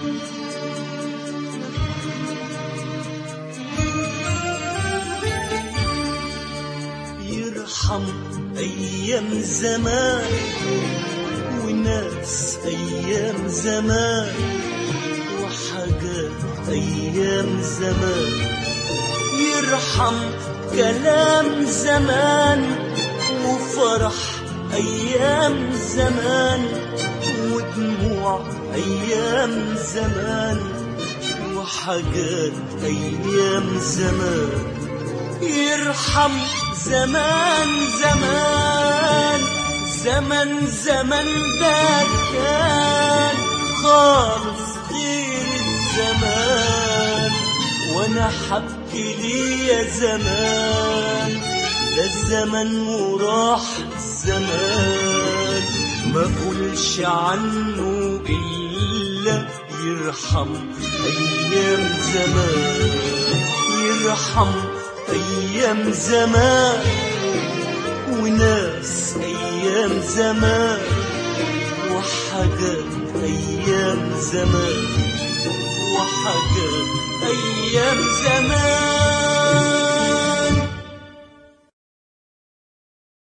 يرحم أيام زمان وناس أيام زمان وحاجات أيام زمان يرحم كلام زمان وفرح أيام زمان ودموع أيام زمان وحاجات أيام زمان يرحم زمان زمان زمن زمن ده كان خالص غير الزمان وانا حبكي ليا زمان ده الزمن وراح الزمان ما اقولش عنه الا يرحم ايام زمان يرحم ايام زمان وناس ايام زمان وحاجات ايام زمان وحاجات ايام زمان